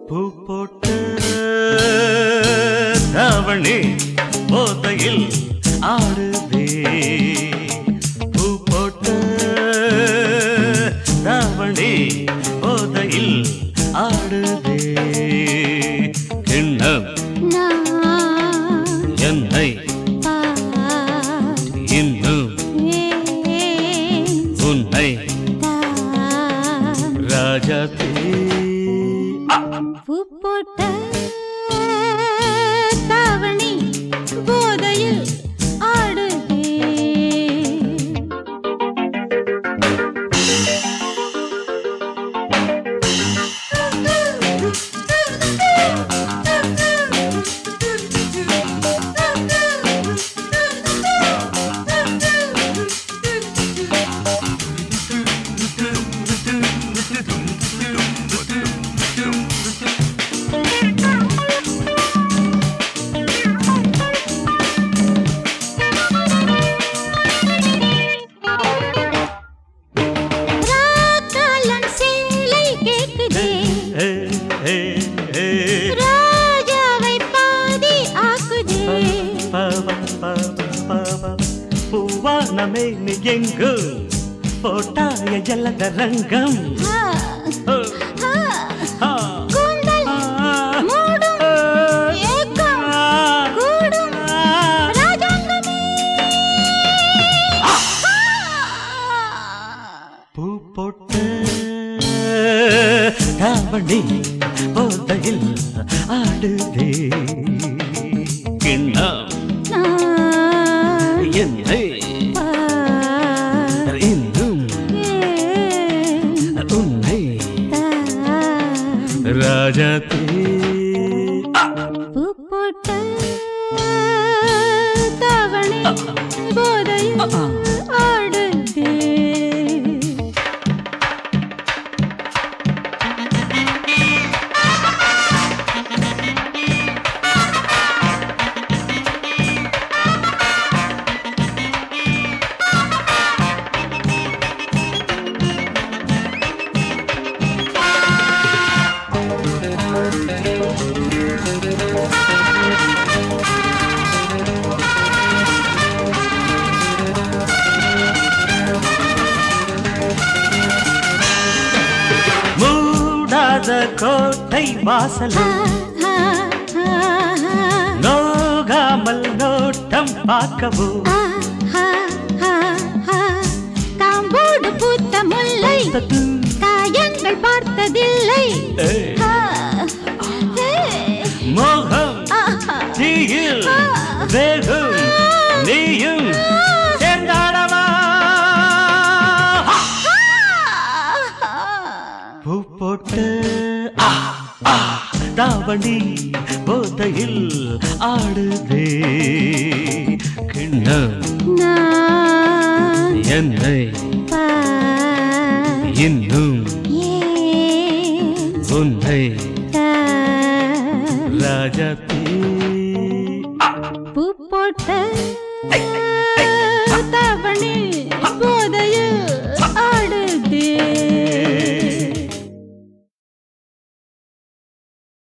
பூ போட்ட தாவணி போதையில் ஆடுதே பூ போட்ட தாவணி போதையில் ஆடுதே கிண்ணம் நான் என்னை பார் இன்னும் உன்னை ராஜாத்தே பூ போட்ட தாவணி போதையில் ஆடுதே ராக்காலம் சேலை கேக்குதே ஏ, ஏ, ஏ. ராஜாவை பாதி ஆக்குதே பவ, பவ, பவ. பூவானமே நீ எங்கு போட்டாய ஜலத ரங்கம் ஆ, ஓ, ஆ, ஆ, கூந்தல் ஆ, மூடும் ஆ, ஏக்கம் ஆ, கூடும் ஆ. ராஜாங்கமே ஆ. பூ போட்ட தாவணி போதையில் ஆடுதே கிண்ணம் நான் என்னை பார் இன்னும் உன்னை ராஜாத்தே பூ போட்ட தாவணி போதையில் ஆடுதே மூடாத கோட்டை வாசலில் ஆ, ஆ, நோகாமல் நோட்டம் பார்க்கவோ ஆ, ஆ, ஆ, ஆ. காம்போடு பூத்த முல்லை தட்டு. காயங்கள் பார்த்ததில்லை ஏய், ஆ, ஏ, மோகம் ஆஹா. தீயில் வேகும் நீயும் சேர்ந்தாடவா பூ போட்ட ஆ, ஆ, தாவணி போதையில் ஆடுதே கிண்ணம் நான் என்னை பார் இன்னும் ஏன் உன்னை தார் ராஜாத்தே பூ போட்ட தாவணி